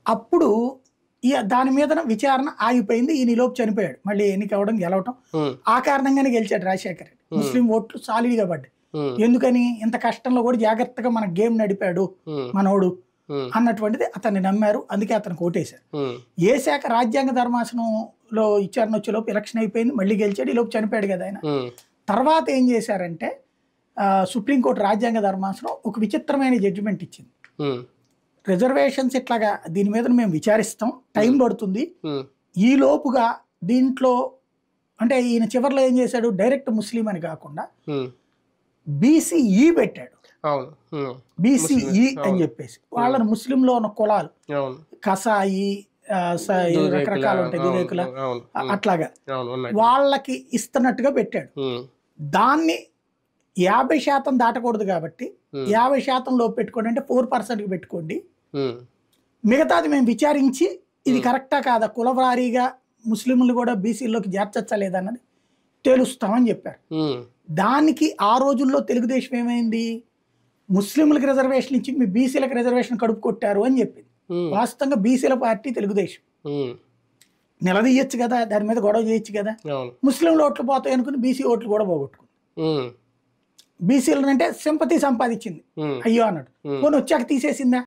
అప్పుడు ఈ దాని మీద విచారణ ఆగిపోయింది ఈయన ఈలోపు చనిపోయాడు మళ్ళీ ఎన్నిక అవ్వడం గెలవటం ఉమ్, ఆ కారణంగానే గెలిచాడు రాజశేఖర రెడ్డి ముస్లిం ఓట్లు సాలిడ్గా పడ్డాయి ఉమ్, ఎందుకని ఇంత కష్టంలో కూడా జాగ్రత్తగా మన గేమ్ నడిపాడు ఉమ్, మనోడు ఉమ్, అన్నటువంటిది అతన్ని నమ్మారు అందుకే అతనికి ఓటేశారు ఉమ్, ఏ శాఖ రాజ్యాంగ ధర్మాసనంలో విచారణ వచ్చేలోపు ఎలక్షన్ అయిపోయింది మళ్ళీ గెలిచాడు ఈ లోపు చనిపోయాడు కదా ఆయన ఉమ్, తర్వాత ఏం చేశారంటే ఆ, సుప్రీంకోర్టు రాజ్యాంగ ధర్మాసనం ఒక విచిత్రమైన జడ్జిమెంట్ ఇచ్చింది ఉమ్, రిజర్వేషన్స్ ఇట్లాగా దీని మీద మేము విచారిస్తాం టైం పడుతుంది ఉమ్, ఈ లోపుగా దీంట్లో అంటే ఈయన చివరిలో ఏం చేశాడు డైరెక్ట్ ముస్లిం అని కాకుండా ఉమ్, బీసీఈ పెట్టాడు అవును ఉమ్, బీసీఈ అని చెప్పేసి వాళ్ళని ముస్లింలో ఉన్న కులాలు అవును కసాయి ఆ, స- దురేకుల, రకరకాలు ఉంటాయి అవును, దురేకుల అవును అ- ఉమ్, అట్లాగా అవును ఉన్నాయి వాళ్ళకి ఇస్తున్నట్టుగా పెట్టాడు ఉమ్, దాన్ని యాభై శాతం దాటకూడదు కాబట్టి ఉమ్, యాభై శాతం లోపు పెట్టుకోండి అంటే ఫోర్ పర్సెంట్కి పెట్టుకోండి ఉమ్, మిగతాది మేము విచారించి ఇది కరెక్టా కాదా కులవారీగా ముస్లింలు కూడా బీసీలోకి చేర్చచ్చా లేదన్నది తెలుస్తామని చెప్పారు ఉమ్, దానికి ఆ రోజుల్లో తెలుగుదేశం ఏమైంది ముస్లింలకు రిజర్వేషన్ ఇచ్చి మీ బీసీలకు రిజర్వేషన్ కడుపు కొట్టారు అని చెప్పింది ఉమ్, వాస్తవంగా బీసీల పార్టీ తెలుగుదేశం ఉమ్, నిలదీయచ్చు కదా దాని మీద గొడవ చేయొచ్చు కదా అవును ముస్లింలు ఓట్లు పోతాయి అనుకుని బీసీ ఓట్లు కూడా పోగొట్టుకుంది ఉమ్, బీసీలు అంటే సింపతి సంపాదించింది ఉమ్, అయ్యో అన్నాడు ఉమ్. పోనీ వచ్చాక తీసేసిందా